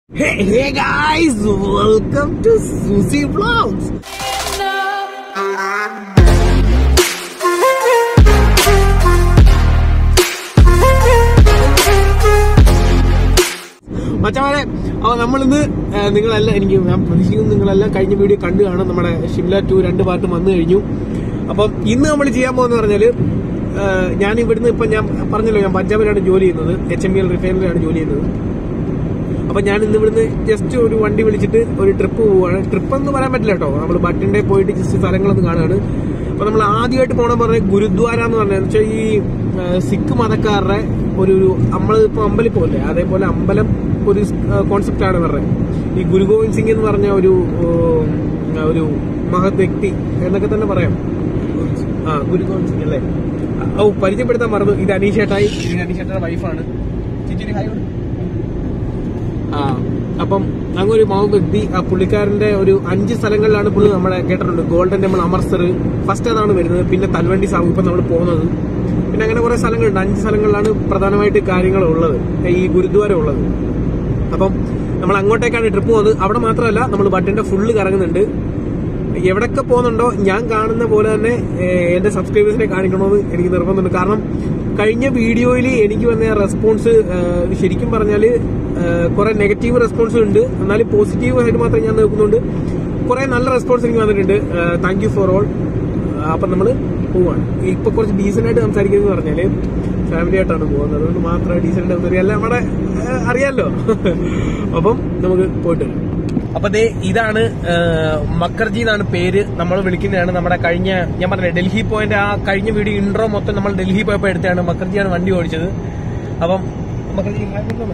Hey, hey guys, welcome to Susie Vlogs. മച്ചമാരെ അപ്പൊ നമ്മളിന്ന് ആ, നിങ്ങളെല്ലാം എനിക്ക് ഞാൻ പ്രതീക്ഷിക്കുന്നു നിങ്ങളെല്ലാം കഴിഞ്ഞ വീഡിയോ കണ്ടു കാണും നമ്മുടെ ഷിംല ടു രണ്ട് പാർട്ട് വന്നു കഴിഞ്ഞു അപ്പം ഇന്ന് നമ്മൾ ചെയ്യാൻ പോകുന്ന പറഞ്ഞാല് ആ, ഞാൻ ഇവിടുന്ന് ഇപ്പൊ ഞാൻ പറഞ്ഞല്ലോ ഞാൻ പഞ്ചാബിലാണ് ജോലി ചെയ്യുന്നത് എച്ച് എം ബി എൽ റിഫൈനറിലാണ് ജോലി ചെയ്യുന്നത് അപ്പൊ ഞാൻ ഇന്ന് ഇവിടുന്ന് ജസ്റ്റ് ഒരു വണ്ടി വിളിച്ചിട്ട് ഒരു ട്രിപ്പ് പോവാണ് ട്രിപ്പ് എന്ന് പറയാൻ പറ്റില്ല കേട്ടോ നമ്മൾ ബട്ടിന്റെ പോയിട്ട് ജസ്റ്റ് സ്ഥലങ്ങളൊന്ന് കാണുകയാണ് അപ്പൊ നമ്മൾ ആദ്യമായിട്ട് പോകണം പറഞ്ഞ ഗുരുദ്വാര എന്ന് പറഞ്ഞാൽ വെച്ചാൽ ഈ ആ, സിഖ് മതക്കാരുടെ ഒരു ഒരു നമ്മൾ ഇപ്പൊ അമ്പലം പോലെ അതേപോലെ അമ്പലം ഒരു കോൺസെപ്റ്റ് ആണ് പറഞ്ഞത് ഈ ഗുരു ഗോവിന്ദ് സിംഗ് എന്ന് പറഞ്ഞ ഒരു ഉം, ഒരു മഹത് വ്യക്തി എന്നൊക്കെ തന്നെ പറയാം ആ ഗുരു ഗോവിന്ദ് സിംഗ് അല്ലേ ഓ പരിചയപ്പെടുത്താൻ മറന്നു ഇത് അനീഷേട്ടായി ഇത് അനീഷേട്ടയുടെ വൈഫാണ് ചേച്ചി ഹായ് കൊടു. ആ അപ്പം അങ്ങ് ഒരു മൗ വ്യക്തി ആ പുള്ളിക്കാരന്റെ ഒരു അഞ്ച് സ്ഥലങ്ങളിലാണ് പുള്ളി നമ്മളെ കേട്ടിട്ടുണ്ട് ഗോൾഡൻ ടെമ്പിൾ അമർസർ ഫസ്റ്റ് അതാണ് വരുന്നത് പിന്നെ തൽവണ്ടി സാഹു ഇപ്പൊ നമ്മൾ പോകുന്നത് പിന്നെ അങ്ങനെ കുറെ സ്ഥലങ്ങളുണ്ട് അഞ്ച് സ്ഥലങ്ങളിലാണ് പ്രധാനമായിട്ട് കാര്യങ്ങൾ ഉള്ളത് ഈ ഗുരുദ്വാര ഉള്ളത് അപ്പം നമ്മൾ അങ്ങോട്ടേക്കാണ് ട്രിപ്പ് പോകുന്നത് അവിടെ മാത്രമല്ല നമ്മൾ ബട്ടിന്റെ ഫുള്ള് കറങ്ങുന്നുണ്ട് എവിടൊക്കെ പോകുന്നുണ്ടോ ഞാൻ കാണുന്ന പോലെ തന്നെ ഏഹ്, എന്റെ സബ്സ്ക്രൈബേഴ്സിനെ കാണിക്കണമെന്ന് എനിക്ക് നിർബന്ധമുണ്ട് കാരണം കഴിഞ്ഞ വീഡിയോയിൽ എനിക്ക് വന്ന റെസ്പോൺസ് ഏഹ്, ശരിക്കും പറഞ്ഞാല് കുറെ നെഗറ്റീവ് റെസ്പോൺസ് ഉണ്ട് എന്നാലും പോസിറ്റീവ് ആയിട്ട് മാത്രമേ ഞാൻ നോക്കുന്നുണ്ട് കുറെ നല്ല റെസ്പോൺസ് എനിക്ക് വന്നിട്ടുണ്ട് താങ്ക് യു ഫോർ ഓൾ അപ്പൊ നമ്മള് പോവാണ് ഇപ്പൊ കുറച്ച് ഡീസന്റ് ആയിട്ട് സംസാരിക്കുന്നത് പറഞ്ഞാല് ഫാമിലി ആയിട്ടാണ് പോകുന്നത് അതുകൊണ്ട് മാത്രം ഡീസന്റ് സംസാരിക്കുക അല്ല നമ്മുടെ ഏഹ്, അറിയാലോ അപ്പം നമുക്ക് പോയിട്ട് വരാം അപ്പൊ ദേ ഇതാണ് മക്കർജി എന്നാണ് പേര് നമ്മൾ വിളിക്കുന്നതാണ് നമ്മുടെ കഴിഞ്ഞ ഞാൻ പറഞ്ഞ ഡൽഹി പോയിന്റ് ആ കഴിഞ്ഞ വീഡിയോ ഇൻട്രോ മൊത്തം നമ്മൾ ഡൽഹി പോയപ്പോ എടുത്തതാണ് മക്കർജിയാണ് വണ്ടി ഓടിച്ചത് അപ്പം മക്കർജി ഹായ് പറഞ്ഞോ.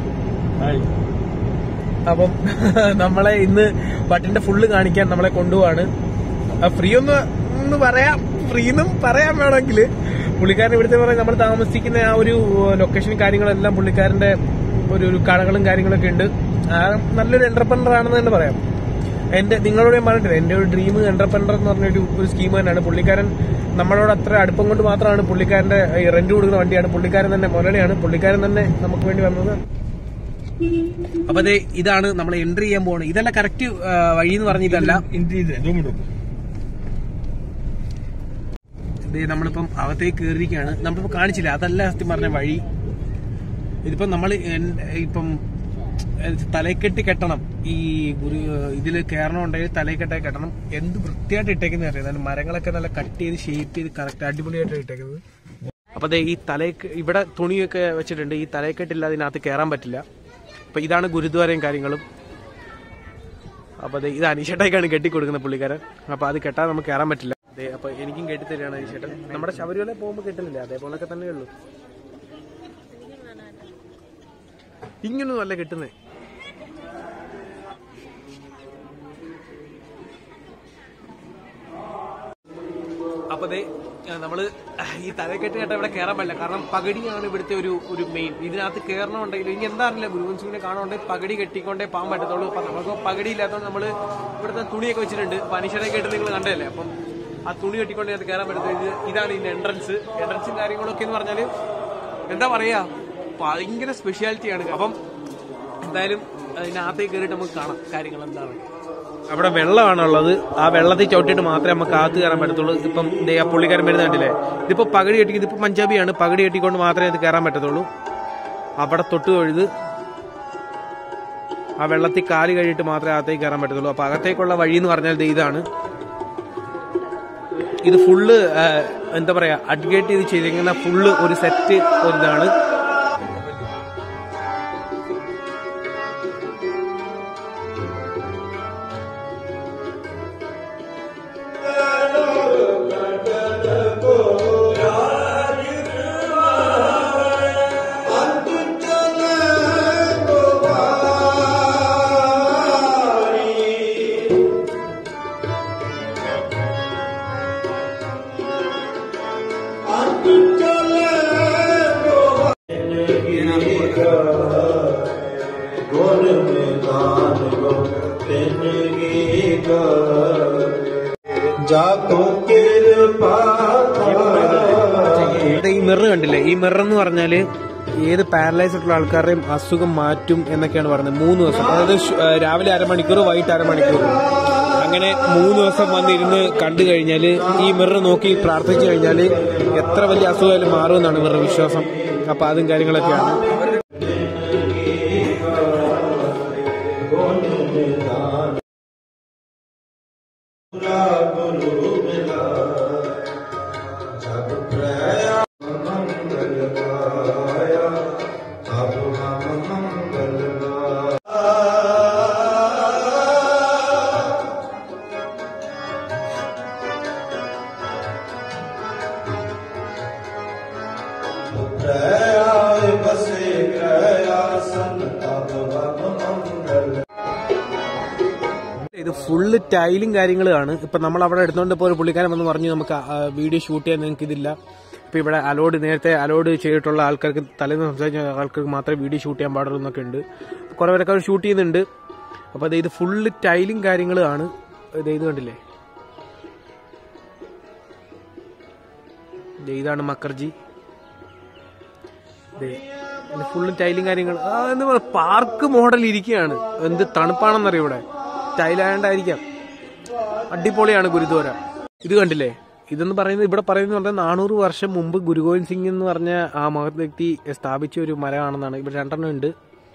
അപ്പം നമ്മളെ ഇന്ന് ബട്ടിന്റെ ഫുള്ള് കാണിക്കാൻ നമ്മളെ കൊണ്ടുപോവാണ് ഫ്രീ ഒന്ന് ഒന്ന് പറയാം ഫ്രീ എന്നും പറയാൻ വേണമെങ്കിൽ പുള്ളിക്കാരൻ ഇവിടുത്തെ പറയാൻ നമ്മൾ താമസിക്കുന്ന ആ ഒരു ലൊക്കേഷനും കാര്യങ്ങളെല്ലാം പുള്ളിക്കാരന്റെ ഒരു ഒരു കടകളും കാര്യങ്ങളൊക്കെ ഉണ്ട് ആ നല്ലൊരു എന്റർപ്രണർ ആണെന്ന് തന്നെ പറയാം എന്റെ നിങ്ങളോട് ഞാൻ പറഞ്ഞിട്ടില്ല എന്റെ ഒരു ഡ്രീം എന്റർപ്രണർ എന്ന് പറഞ്ഞ ഒരു ഒരു സ്കീം തന്നെയാണ് പുള്ളിക്കാരൻ നമ്മളോട് അത്ര അടുപ്പം കൊണ്ട് മാത്രമാണ് പുള്ളിക്കാരന്റെ ഈ റെന്റ് കൊടുക്കുന്ന വണ്ടിയാണ് പുള്ളിക്കാരൻ തന്നെ മുരളിയാണ് പുള്ളിക്കാരൻ തന്നെ നമുക്ക് വേണ്ടി വന്നത് അപ്പൊ അതെ ഇതാണ് നമ്മൾ എൻട്രി ചെയ്യാൻ പോകുന്നത് ഇതല്ല കറക്റ്റ് വഴി എന്ന് പറഞ്ഞിട്ടല്ല ഇത് നമ്മളിപ്പം അകത്തേക്ക് കയറിയിരിക്കുകയാണ് നമ്മളിപ്പോ കാണിച്ചില്ല അതല്ല സത്യം പറഞ്ഞ വഴി ഇതിപ്പം നമ്മൾ ഇപ്പം തലക്കെട്ടി കെട്ടണം ഈ ഗുരു ഇതിൽ കയറണമുണ്ടെങ്കിൽ തലക്കെട്ടെ കെട്ടണം എന്ത് വൃത്തിയായിട്ട് ഇട്ടേക്കുന്നത് അറിയാം നല്ല മരങ്ങളൊക്കെ നല്ല കട്ട് ചെയ്ത് ഷേപ്പ് ചെയ്ത് കറക്റ്റ് അടിപൊളിയായിട്ട് ഇട്ടേക്കുന്നത് അപ്പൊ അതെ ഈ തലയ്ക്ക് ഇവിടെ തുണിയൊക്കെ വെച്ചിട്ടുണ്ട് ഈ തലക്കെട്ടില്ലാതെ ഇതിനകത്ത് കയറാൻ പറ്റില്ല അപ്പൊ ഇതാണ് ഗുരുദ്വാരയും കാര്യങ്ങളും അപ്പൊ അതെ ഇത് അനീഷേട്ടേക്കാണ് കെട്ടി കൊടുക്കുന്ന പുള്ളിക്കാരൻ അപ്പൊ അത് കെട്ടാൻ നമുക്ക് കയറാൻ പറ്റില്ല അതെ അപ്പൊ എനിക്കും കെട്ടി തരികയാണ് അനീഷേട്ടൻ നമ്മുടെ ശബരിമല പോകുമ്പോൾ കെട്ടുന്നില്ല അതേപോലൊക്കെ തന്നെ ഉള്ളൂ ഇങ്ങനൊന്നും അല്ല കിട്ടുന്നേ അപ്പൊ ദേ ആ, നമ്മള് ഈ തലക്കെട്ട് കേട്ട ഇവിടെ കയറാൻ പറ്റില്ല കാരണം പകടിയാണ് ഇവിടുത്തെ ഒരു ഒരു മെയിൻ ഇതിനകത്ത് കയറണമുണ്ടെങ്കിൽ ഇനി എന്താ അറിയില്ല ഗുരുവൻ സിംഗിനെ കാണുന്നുണ്ടെങ്കിൽ പകടി കെട്ടിക്കൊണ്ടേ പോകാൻ പറ്റത്തുള്ളൂ അപ്പൊ നമുക്ക് പകടി ഇല്ലാത്തതുകൊണ്ട് നമ്മള് ഇവിടുത്തെ തുണിയൊക്കെ വെച്ചിട്ടുണ്ട് പനിഷനെ കേട്ട് നിങ്ങൾ കണ്ടല്ലേ അപ്പം ആ തുണി കെട്ടിക്കൊണ്ട് അത് കയറാൻ പറ്റുന്നത് ഇത് ഇതാണ് ഇതിന്റെ എൻട്രൻസ് എൻട്രൻസും കാര്യങ്ങളൊക്കെ എന്ന് പറഞ്ഞാല് എന്താ പറയാ ഭയങ്കര സ്പെഷ്യാലിറ്റിയാണ് അപ്പം എന്തായാലും അതിനകത്തേക്ക് കയറിയിട്ട് നമുക്ക് കാണാം കാര്യങ്ങൾ എന്താണ് അവിടെ വെള്ളമാണുള്ളത് ആ വെള്ളത്തിൽ ചവിട്ടിയിട്ട് മാത്രമേ നമുക്ക് അകത്ത് കയറാൻ പറ്റത്തുള്ളൂ ഇപ്പം ദേ ആ പുള്ളിക്കാരൻ വരുന്ന കണ്ടില്ലേ ഇതിപ്പോ പകടി കെട്ടി ഇതിപ്പോ പഞ്ചാബിയാണ് പകടി കെട്ടിക്കൊണ്ട് മാത്രമേ ഇത് കയറാൻ പറ്റത്തുള്ളൂ അവിടെ തൊട്ട് തൊഴുത് ആ വെള്ളത്തിൽ കാല് കഴിയിട്ട് മാത്രമേ അകത്തേക്ക് കയറാൻ പറ്റത്തുള്ളൂ അപ്പൊ അകത്തേക്കുള്ള വഴി എന്ന് പറഞ്ഞാൽ ദേ ഇതാണ് ഇത് ഫുള്ള് എന്താ പറയാ അഡ്ഗേറ്റ് ചെയ്ത് ചെയ്തിരിക്കുന്ന ഫുള്ള് ഒരു സെറ്റ് ഒരു ഇതാണ് जाको कृपा ഈ മിറർ കണ്ടില്ലേ ഈ മിറർ എന്ന് പറഞ്ഞാല് ഏത് പാരലൈസ് ആയിട്ടുള്ള ആൾക്കാരുടെയും അസുഖം മാറ്റും എന്നൊക്കെയാണ് പറയുന്നത് മൂന്ന് ദിവസം അതായത് ശ്- ആ, രാവിലെ അരമണിക്കൂർ വൈകിട്ട് അരമണിക്കൂർ അങ്ങനെ മൂന്ന് ദിവസം വന്നിരുന്ന് കണ്ടു കഴിഞ്ഞാൽ ഈ മിറർ നോക്കി പ്രാർത്ഥിച്ചു കഴിഞ്ഞാൽ എത്ര വലിയ അസുഖമായാലും മാറുമെന്നാണ് ഇവരുടെ വിശ്വാസം അപ്പൊ അതും കാര്യങ്ങളൊക്കെയാണ് जब प्रया मंगल गाया तब हम मंगल गाया प्रयाय बसे प्रयासन तब हम मंगल ഇത് ഫുള്ള് ടൈലും കാര്യങ്ങളുമാണ് ഇപ്പൊ നമ്മൾ അവിടെ എടുത്തോണ്ട് ഇപ്പോൾ ഒരു പുള്ളിക്കാരൻ വന്ന് പറഞ്ഞു നമുക്ക് ആ, വീഡിയോ ഷൂട്ട് ചെയ്യാൻ നിങ്ങൾക്ക് ഇതില്ല ഇപ്പൊ ഇവിടെ അലോഡ് നേരത്തെ അലോഡ് ചെയ്തിട്ടുള്ള ആൾക്കാർക്ക് തലേന്ന് സംസാരിച്ച ആൾക്കാർക്ക് മാത്രമേ വീഡിയോ ഷൂട്ട് ചെയ്യാൻ പാടുള്ളൂ എന്നൊക്കെ ഉണ്ട് കുറെ പേരൊക്കെ ഷൂട്ട് ചെയ്യുന്നുണ്ട് അപ്പൊ അത് ഇത് ഫുള്ള് ടൈലും കാര്യങ്ങളുമാണ് ഇത് ഇത് കണ്ടില്ലേ ദേ ഇതാണ് മക്കർജി ഫുള്ള് ടൈലും കാര്യങ്ങൾ ആ എന്താ പറയുക പാർക്ക് മോഡൽ ഇരിക്കുകയാണ് എന്ത് തണുപ്പാണെന്നറിയോ ഇവിടെ ടൈലായണ്ടായിരിക്കാം അടിപൊളിയാണ് ഗുരുദ്വാര ഇത് കണ്ടില്ലേ ഇതെന്ന് പറയുന്നത് ഇവിടെ പറയുന്നത് പറഞ്ഞാൽ നാനൂറ് വർഷം മുമ്പ് ഗുരു ഗോവിന്ദ് സിംഗ് എന്ന് പറഞ്ഞ ആ മഹത് വ്യക്തി സ്ഥാപിച്ച ഒരു മരമാണെന്നാണ് ഇവിടെ രണ്ടെണ്ണം ഉണ്ട്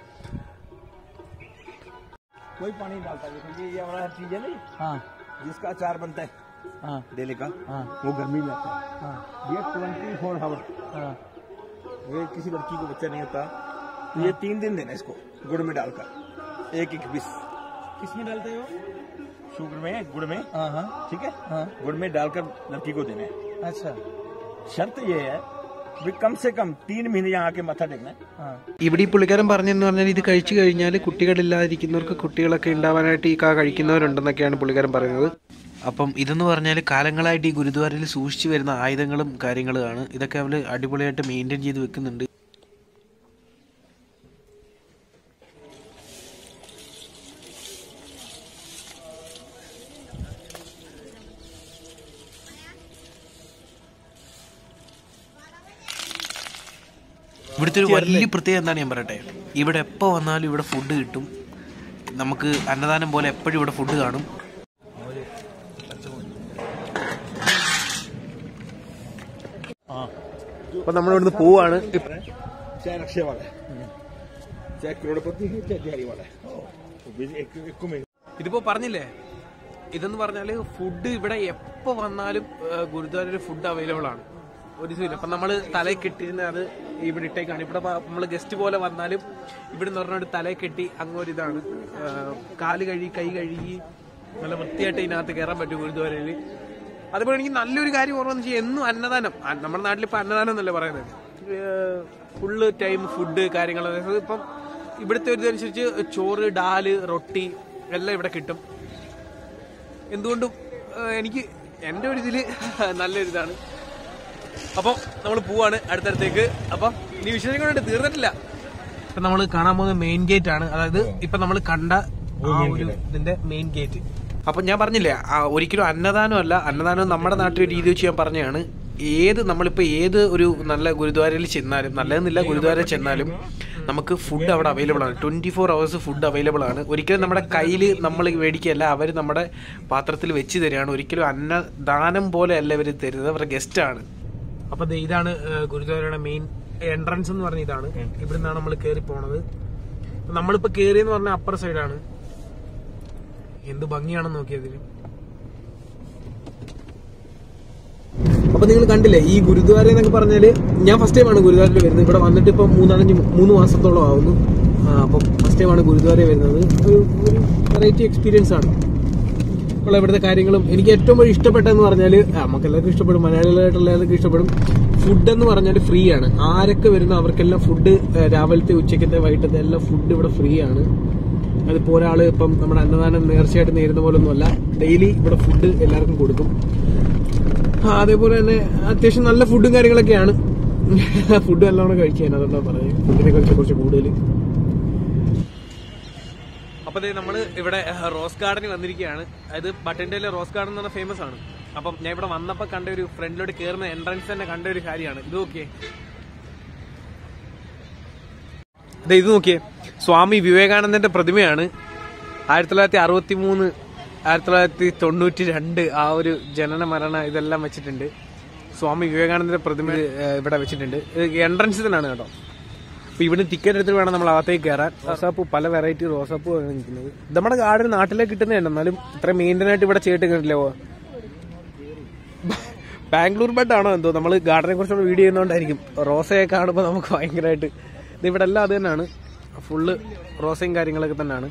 कोई पानी नहीं डालता क्योंकि ये हमारा हर चीज है नहीं हाँ जिसका अचार बनता है हाँ डेली का हाँ वो गर्मी में आता है हाँ ये ट्वेंटी फोर आवर हाँ ये किसी लड़की को बच्चा नहीं होता तो ये तीन दिन देना इसको गुड़ में डालकर एक एक बीस किसमें डालते हो शुगर में गुड़ में हाँ हाँ ठीक है हाँ गुड़ में डालकर लड़की को देना है अच्छा शर्त ये है भी कम से कम तीन महीने यहाँ आके मत्था टेकना है हाँ ഇവിടെ ഈ പുള്ളിക്കാരൻ പറഞ്ഞെന്ന് പറഞ്ഞാൽ ഇത് കഴിച്ചു കഴിഞ്ഞാൽ കുട്ടികളില്ലാതിരിക്കുന്നവർക്ക് കുട്ടികളൊക്കെ ഉണ്ടാവാനായിട്ട് ഈ കാ കഴിക്കുന്നവരുണ്ടെന്നൊക്കെയാണ് പുള്ളിക്കാരൻ പറയുന്നത് അപ്പം ഇതെന്ന് പറഞ്ഞാൽ കാലങ്ങളായിട്ട് ഈ ഗുരുദ്വാരയിൽ സൂക്ഷിച്ചു വരുന്ന ആയുധങ്ങളും കാര്യങ്ങളുമാണ് ഇതൊക്കെ അവർ അടിപൊളിയായിട്ട് മെയിൻറ്റെയിൻ ചെയ്ത് വെക്കുന്നുണ്ട് ഇവിടുത്തെ ഒരു വലിയ പ്രത്യേകത എന്താണ് ഞാൻ പറയട്ടെ ഇവിടെ എപ്പോൾ വന്നാലും ഇവിടെ ഫുഡ് കിട്ടും നമുക്ക് അന്നദാനം പോലെ എപ്പോഴും ഇവിടെ ഫുഡ് കാണും അപ്പൊ നമ്മൾ ഇവിടുന്ന് പോവാണ് चाहे रक्षा वाला है चाहे करोड़पति है चाहे दिहाड़ी वाला है वो भी एक, एक को मिल ഇതിപ്പോ പറഞ്ഞില്ലേ ഇതെന്ന് പറഞ്ഞാല് ഫുഡ് ഇവിടെ എപ്പോ വന്നാലും ഗുരുദ്വാരയിൽ ഫുഡ് അവൈലബിൾ ആണ് ഒരു ദിവസം അപ്പൊ നമ്മള് തലയിൽ കെട്ടിയിരുന്ന അത് ഇവിടെ ഇട്ടേക്കാണ് ഇവിടെ നമ്മൾ ഗസ്റ്റ് പോലെ വന്നാലും ഇവിടെ നിന്ന് പറഞ്ഞൊരു തലയിൽ കെട്ടി അങ്ങൊരു ഇതാണ് ആ, കാല് കഴുകി കൈ കഴുകി നല്ല വൃത്തിയായിട്ട് ഇതിനകത്ത് കയറാൻ പറ്റും ഗുരുദ്വാരയിൽ അതുപോലെ എനിക്ക് നല്ലൊരു കാര്യം ഓർമ്മ വെച്ചാൽ എന്നും അന്നദാനം ആ, നമ്മുടെ നാട്ടിൽ ഇപ്പൊ അന്നദാനം എന്നല്ലേ പറയുന്നത് ഫുള്ള് ടൈം ഫുഡ് കാര്യങ്ങൾ അതായത് ഇപ്പം ഇവിടുത്തെ ഒരു ഇതനുസരിച്ച് ചോറ് ഡാല് റൊട്ടി എല്ലാം ഇവിടെ കിട്ടും എന്തുകൊണ്ടും ആ, എനിക്ക് എൻ്റെ ഒരു ഇതില് നല്ലൊരു ഇതാണ് അപ്പം നമ്മൾ പോവാണ് അടുത്തടുത്തേക്ക് അപ്പം ഇനി വിശേഷം കൊണ്ട് തീർന്നിട്ടില്ല ഇപ്പൊ നമ്മൾ കാണാൻ പോകുന്ന മെയിൻ ഗേറ്റ് ആണ് അതായത് ഇപ്പൊ നമ്മൾ കണ്ട ആ ഒരു ഇതിന്റെ മെയിൻ ഗേറ്റ് അപ്പൊ ഞാൻ പറഞ്ഞില്ലേ ആ, ഒരിക്കലും അന്നദാനം അല്ല അന്നദാനം നമ്മുടെ നാട്ടിലെ രീതി വെച്ച് ഞാൻ പറഞ്ഞതാണ് ഏത് നമ്മളിപ്പോ ഏത് ഒരു നല്ല ഗുരുദ്വാരയിൽ ചെന്നാലും നല്ലതെന്നില്ല ഗുരുദ്വാരയിൽ ചെന്നാലും നമുക്ക് ഫുഡ് അവിടെ അവൈലബിൾ ആണ് twenty four hours food available ആണ് ഒരിക്കലും നമ്മുടെ കയ്യിൽ നമ്മൾ മേടിക്കുകയല്ല അവർ നമ്മുടെ പാത്രത്തിൽ വെച്ച് തരികയാണ് ഒരിക്കലും അന്നദാനം പോലെ അല്ല ഇവർ തരുന്നത് അവരുടെ ഗസ്റ്റ് ആണ് അപ്പൊ ദേ ഇതാണ് ഏഹ്, ഗുരുദ്വാരയുടെ മെയിൻ എൻട്രൻസ് എന്ന് പറഞ്ഞ ഇതാണ് ഇവിടുന്നാണ് നമ്മൾ കയറി പോണത് അപ്പൊ നമ്മളിപ്പോ കേറിയെന്ന് പറഞ്ഞ അപ്പർ സൈഡാണ് എന്ത് ഭംഗിയാണെന്ന് നോക്കിയതിന് അപ്പൊ നിങ്ങൾ കണ്ടില്ലേ ഈ ഗുരുദ്വാര എന്നൊക്കെ പറഞ്ഞാല് ഞാൻ ഫസ്റ്റ് ടൈമാണ് ഗുരുദ്വാരയിൽ വരുന്നത് ഇവിടെ വന്നിട്ട് ഇപ്പൊ മൂന്നാലഞ്ച് മൂന്ന് മാസത്തോളം ആവുന്നു ആ, അപ്പം ഫസ്റ്റ് ടൈമാണ് ഗുരുദ്വാര വരുന്നത് ഒരു ഒരു വെറൈറ്റി എക്സ്പീരിയൻസ് ആണ് ഉള്ള ഇവിടുത്തെ കാര്യങ്ങളും എനിക്ക് ഏറ്റവും കൂടുതൽ ഇഷ്ടപ്പെട്ടതെന്ന് പറഞ്ഞാൽ നമുക്ക് എല്ലാവർക്കും ഇഷ്ടപ്പെടും മലയാളികളായിട്ടുള്ള എല്ലാവർക്കും ഇഷ്ടപ്പെടും ഫുഡ് എന്ന് പറഞ്ഞാൽ ഫ്രീ ആണ് ആരൊക്കെ വരുന്നു അവർക്കെല്ലാം ഫുഡ് രാവിലത്തെ ഉച്ചക്കത്തെ വൈകിട്ടത്തെ എല്ലാം ഫുഡ് ഇവിടെ ഫ്രീ ആണ് അതിപ്പോ ഒരാള് ഇപ്പം നമ്മുടെ അന്നദാനം നേർച്ചയായിട്ട് നേരുന്ന പോലെ ഒന്നുമല്ല ഡെയിലി ഇവിടെ ഫുഡ് എല്ലാവർക്കും കൊടുക്കും ആ, അതേപോലെ തന്നെ അത്യാവശ്യം നല്ല ഫുഡും കാര്യങ്ങളൊക്കെയാണ് ഫുഡ് നല്ലോണം കഴിക്കാൻ അതെന്താ പറയുക ഫുഡിനെ കുറിച്ച് കുറച്ച് കൂടുതൽ അപ്പൊ നമ്മള് ഇവിടെ റോസ് ഗാർഡനിൽ വന്നിരിക്കുകയാണ് അതായത് ബട്ടൻഡേലെ റോസ് ഗാർഡൻ എന്ന് പറഞ്ഞ ഫേമസ് ആണ് അപ്പം ഞാൻ ഇവിടെ വന്നപ്പോ കണ്ട ഒരു ഫ്രണ്ടിലോട്ട് കയറുന്ന എൻട്രൻസ് തന്നെ കണ്ട ഒരു കാര്യമാണ് ഇത് ഓക്കെ ദേ ഇത് നോക്കിയേ സ്വാമി വിവേകാനന്ദന്റെ പ്രതിമയാണ് ആയിരത്തി തൊള്ളായിരത്തി അറുപത്തി മൂന്ന് ആയിരത്തി തൊള്ളായിരത്തി തൊണ്ണൂറ്റി രണ്ട് ആ ഒരു ജനന മരണ ഇതെല്ലാം വെച്ചിട്ടുണ്ട് സ്വാമി വിവേകാനന്ദന്റെ പ്രതിമ ഏഹ്, ഇവിടെ വെച്ചിട്ടുണ്ട് ഇത് എൻട്രൻസ് തന്നെയാണ് കേട്ടോ അപ്പൊ ഇവിടെ ടിക്കറ്റ് എടുത്തിട്ട് വേണം നമ്മൾ അകത്തേക്ക് കയറാൻ റോസാപ്പൂ പല വെറൈറ്റി റോസാപ്പൂ ആണ് നിൽക്കുന്നത് ഇത് നമ്മുടെ ഗാർഡൻ നാട്ടിലേക്ക് കിട്ടുന്നതാണ് എന്നാലും ഇത്ര മെയിൻറ്റൈൻ ആയിട്ട് ഇവിടെ ചെയ്തിട്ട് കിട്ടില്ല ബാംഗ്ലൂർ ബെഡ് ആണോ എന്തോ നമ്മൾ ഗാർഡനെ കുറിച്ചുള്ള വീഡിയോ ചെയ്യുന്നതുകൊണ്ടായിരിക്കും റോസയെ കാണുമ്പോൾ നമുക്ക് ഭയങ്കരമായിട്ട് ഇത് ഇവിടെ എല്ലാം അത് തന്നെയാണ് ഫുള്ള് റോസയും കാര്യങ്ങളൊക്കെ തന്നെയാണ്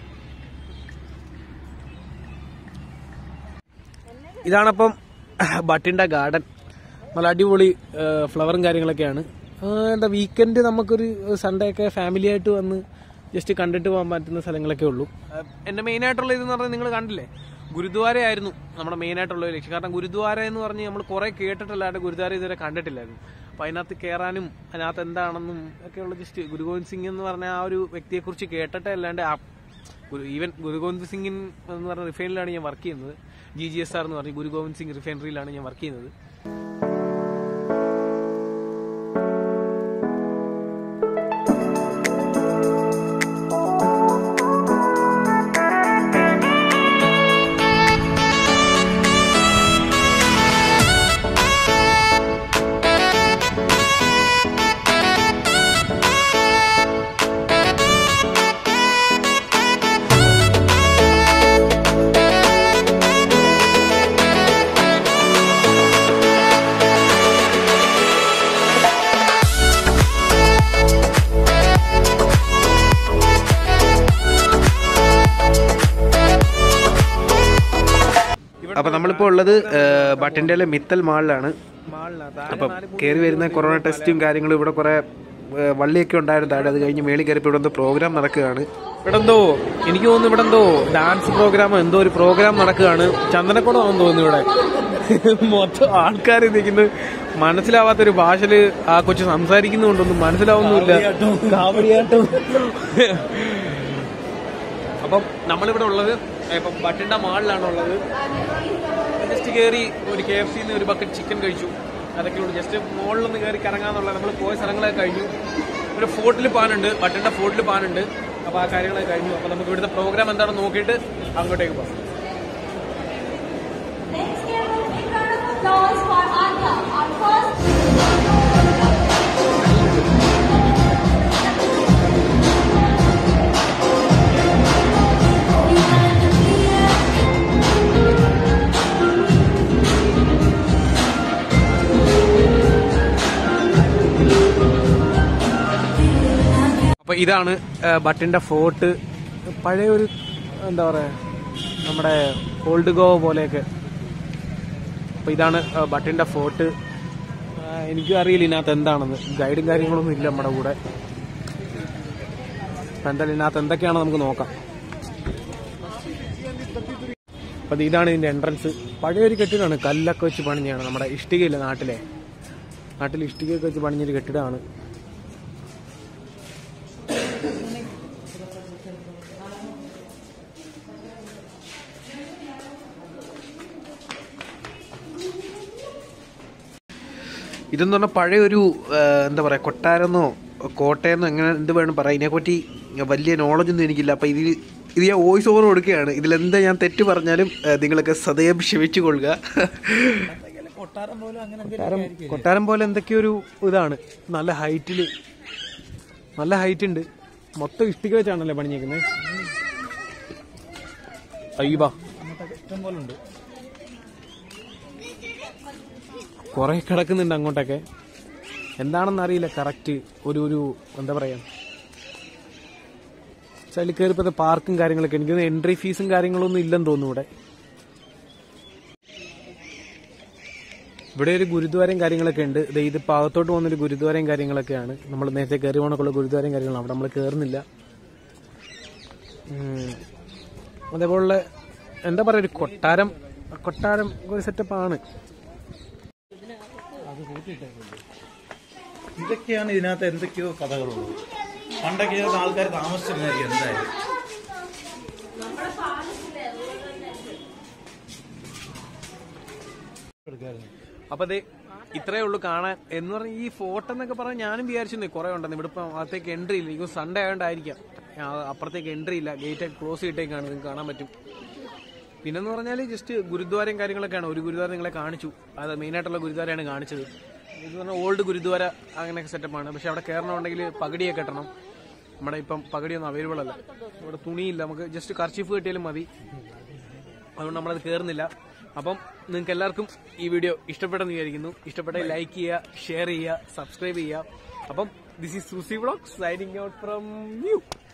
ഇതാണപ്പം ബട്ടിൻ്റെ ഗാർഡൻ നല്ല അടിപൊളി ഫ്ലവറും കാര്യങ്ങളൊക്കെയാണ് ആ, എന്താ വീക്കെൻഡ് നമുക്കൊരു സൺഡേ ഒക്കെ ഫാമിലി ആയിട്ട് വന്ന് ജസ്റ്റ് കണ്ടിട്ട് പോകാൻ പറ്റുന്ന സ്ഥലങ്ങളൊക്കെ ഉള്ളൂ ആ, എൻ്റെ മെയിൻ ആയിട്ടുള്ള ഇതെന്ന് പറഞ്ഞാൽ നിങ്ങൾ കണ്ടില്ലേ ഗുരുദ്വാര ആയിരുന്നു നമ്മുടെ മെയിൻ ആയിട്ടുള്ള ഒരു ലക്ഷ്യം കാരണം ഗുരുദ്വാര എന്ന് പറഞ്ഞ് നമ്മൾ കുറെ കേട്ടിട്ടല്ലാണ്ട് ഗുരുദ്വാര ഇതുവരെ കണ്ടിട്ടില്ലായിരുന്നു അപ്പൊ അതിനകത്ത് കയറാനും അതിനകത്ത് എന്താണെന്നും ഒക്കെയുള്ള ജസ്റ്റ് ഗുരു ഗോവിന്ദ് സിംഗ് എന്ന് പറഞ്ഞ ആ ഒരു വ്യക്തിയെക്കുറിച്ച് കേട്ടിട്ടേ അല്ലാണ്ട് ആ ഗുരു ഈവൻ ഗുരു ഗോവിന്ദ് സിംഗിൻ എന്ന് പറഞ്ഞ റിഫൈനറിലാണ് ഞാൻ വർക്ക് ചെയ്യുന്നത് ജി ജി എസ് ആർ എന്ന് പറഞ്ഞ ഗുരു ഗോവിന്ദ് സിംഗ് റിഫൈനറിയിലാണ് ഞാൻ വർക്ക് ചെയ്യുന്നത് അപ്പൊ നമ്മളിപ്പോ ഉള്ളത് ബട്ടിന്റെ മിത്തൽ മാളിലാണ് അപ്പം കയറി വരുന്ന കൊറോണ ടെസ്റ്റും കാര്യങ്ങളും ഇവിടെ കുറെ ഏഹ്, വള്ളിയൊക്കെ ഉണ്ടായിരുന്നു താഴെ അത് കഴിഞ്ഞ് മേളിൽ കയറിയപ്പോൾ ഇവിടെ എന്തോ പ്രോഗ്രാം നടക്കുകയാണ് ഇവിടെ എന്തോ എനിക്ക് തോന്നുന്നു ഇവിടെ എന്തോ ഡാൻസ് പ്രോഗ്രാം എന്തോ ഒരു പ്രോഗ്രാം നടക്കുകയാണ് ചന്ദനക്കുടമാണെന്ന് തോന്നുന്നു ഇവിടെ മൊത്തം ആൾക്കാർ നിൽക്കുന്നത് മനസ്സിലാവാത്തൊരു ഭാഷയില് ആ കൊച്ചു സംസാരിക്കുന്നുണ്ടൊന്നും മനസ്സിലാവുന്നുമില്ല കാവടിയാട്ടം അപ്പം നമ്മളിവിടെ ഉള്ളത് ഇപ്പം ബട്ടിണ്ട മാളിലാണ് ഉള്ളത് ജസ്റ്റ് കയറി ഒരു കെ എഫ് സിന്ന് ഒരു ബക്കറ്റ് ചിക്കൻ കഴിച്ചു അതൊക്കെ ഉള്ളൂ ജസ്റ്റ് മുകളിലൊന്ന് കയറി കറങ്ങാന്നുള്ള നമ്മൾ പോയ സ്ഥലങ്ങളൊക്കെ കഴിഞ്ഞു ഒരു ഫോർട്ടിൽ പാനുണ്ട് ബട്ടിന്റെ ഫോർട്ടിൽ പാനുണ്ട് അപ്പോൾ ആ കാര്യങ്ങളൊക്കെ കഴിഞ്ഞു അപ്പോൾ നമുക്ക് ഇവിടുത്തെ പ്രോഗ്രാം എന്താണെന്ന് നോക്കിയിട്ട് അങ്ങോട്ടേക്ക് പോകാം Let's give a big round of applause for Anya, our first അപ്പോൾ ഇതാണ് ആ, ബട്ടിന്റെ ഫോർട്ട് പഴയ ഒരു എന്താ പറയാ നമ്മുടെ ഓൾഡ് ഗോവ പോലെയൊക്കെ അപ്പോൾ ഇതാണ് ആ, ബട്ടിന്റെ ഫോർട്ട് ആ, എനിക്കും അറിയില്ല ഇതിനകത്ത് എന്താണെന്ന് ഗൈഡും കാര്യങ്ങളൊന്നും ഇല്ല നമ്മുടെ കൂടെ അപ്പം എന്തായാലും ഇതിനകത്ത് എന്തൊക്കെയാണോ നമുക്ക് നോക്കാം അപ്പം ഇത് ഇതാണ് ഇതിന്റെ എൻട്രൻസ് പഴയൊരു കെട്ടിടമാണ് കല്ലൊക്കെ വെച്ച് പണിഞ്ഞാണ് നമ്മുടെ ഇഷ്ടികയില്ല നാട്ടിലെ നാട്ടിൽ ഇഷ്ടികയൊക്കെ വെച്ച് പണിഞ്ഞൊരു കെട്ടിടമാണ് ഇതെന്ന് പറഞ്ഞാൽ പഴയ ഒരു ആ, എന്താ പറയുക കൊട്ടാരെന്നോ കോട്ടയെന്നോ എങ്ങനെ എന്ത് വേണം പറയാം ഇതിനെപ്പറ്റി വലിയ നോളജൊന്നും എനിക്കില്ല അപ്പം ഇതിൽ ഇത് ഞാൻ വോയിസ് ഓവർ കൊടുക്കുകയാണ് ഇതിലെന്താ ഞാൻ തെറ്റ് പറഞ്ഞാലും ആ, നിങ്ങളൊക്കെ സദയം ക്ഷമിച്ചു കൊള്ളുക കൊട്ടാരം കൊട്ടാരം പോലെ എന്തൊക്കെയോ ഒരു ഇതാണ് നല്ല ഹൈറ്റിൽ നല്ല ഹൈറ്റ് ഉണ്ട് മൊത്തം ഇഷ്ടിക വെച്ചാണല്ലേ പണിഞ്ഞേക്കുന്നത് അയ്യബാ കുറെ കിടക്കുന്നുണ്ട് അങ്ങോട്ടൊക്കെ എന്താണെന്ന് അറിയില്ല കറക്റ്റ് ഒരു ഒരു എന്താ പറയാ ചളി കയറിപ്പത്തെ പാർക്കും കാര്യങ്ങളൊക്കെ എനിക്ക് തോന്നുന്നു എൻട്രി ഫീസും കാര്യങ്ങളൊന്നും ഇല്ലെന്ന് തോന്നുന്നു ഇവിടെ ഇവിടെ ഒരു ഗുരുദ്വാരയും കാര്യങ്ങളൊക്കെ ഉണ്ട് ദേ ഇത് പാകത്തോട്ട് പോകുന്നൊരു ഗുരുദ്വാരയും കാര്യങ്ങളൊക്കെയാണ് നമ്മൾ നേരത്തെ കയറി പോണക്കുള്ള ഗുരുദ്വാരയും കാര്യങ്ങളും അവിടെ നമ്മൾ കയറുന്നില്ല ഉം. അതേപോലെ എന്താ പറയാ ഒരു കൊട്ടാരം കൊട്ടാരം ഒരു സെറ്റപ്പാണ് ഇതൊക്കെയാണ് ഇതിനകത്ത് എന്തൊക്കെയോ കഥകളുള്ളത് പണ്ടൊക്കെ ഇതിനകത്ത് ആൾക്കാർ താമസിച്ചിരുന്നായിരിക്കും എന്തായാലും അപ്പൊ അതെ ഇത്രയേ ഉള്ളൂ കാണാൻ എന്ന് പറഞ്ഞ ഈ ഫോട്ടോ എന്നൊക്കെ പറഞ്ഞാൽ ഞാനും വിചാരിച്ചു കുറെ ഉണ്ടെന്ന് ഇവിടെ ഇപ്പം അകത്തേക്ക് എൻട്രി ഇല്ല എനിക്ക് സൺഡേ ആയതുകൊണ്ടായിരിക്കാം ആ, അപ്പുറത്തേക്ക് എൻട്രി ഇല്ല ഗേറ്റ് ക്ലോസ് ചെയ്തിട്ടേക്കാണ് നിങ്ങൾക്ക് കാണാൻ പറ്റും പിന്നെന്ന് പറഞ്ഞാൽ ജസ്റ്റ് ഗുരുദ്വാരയും കാര്യങ്ങളൊക്കെയാണ് ഒരു ഗുരുദ്വാര നിങ്ങളെ കാണിച്ചു അത് മെയിനായിട്ടുള്ള ഗുരുദ്വാരയാണ് കാണിച്ചത് ഇത് പറഞ്ഞാൽ ഓൾഡ് ഗുരുദ്വാര അങ്ങനെയൊക്കെ സെറ്റപ്പാണ് പക്ഷെ അവിടെ കയറണമെന്നുണ്ടെങ്കിൽ പകടിയൊക്കെ കെട്ടണം നമ്മുടെ ഇപ്പം പകടിയൊന്നും അവൈലബിൾ അല്ല ഇവിടെ തുണിയില്ല നമുക്ക് ജസ്റ്റ് കർച്ചീഫ് കിട്ടിയാലും മതി അതുകൊണ്ട് നമ്മളത് കയറുന്നില്ല അപ്പം നിങ്ങൾക്ക് എല്ലാവർക്കും ഈ വീഡിയോ ഇഷ്ടപ്പെട്ടെന്ന് വിചാരിക്കുന്നു ഇഷ്ടപ്പെട്ട ലൈക്ക് ചെയ്യുക ഷെയർ ചെയ്യുക സബ്സ്ക്രൈബ് ചെയ്യുക അപ്പം this is Susie vlog signing out from U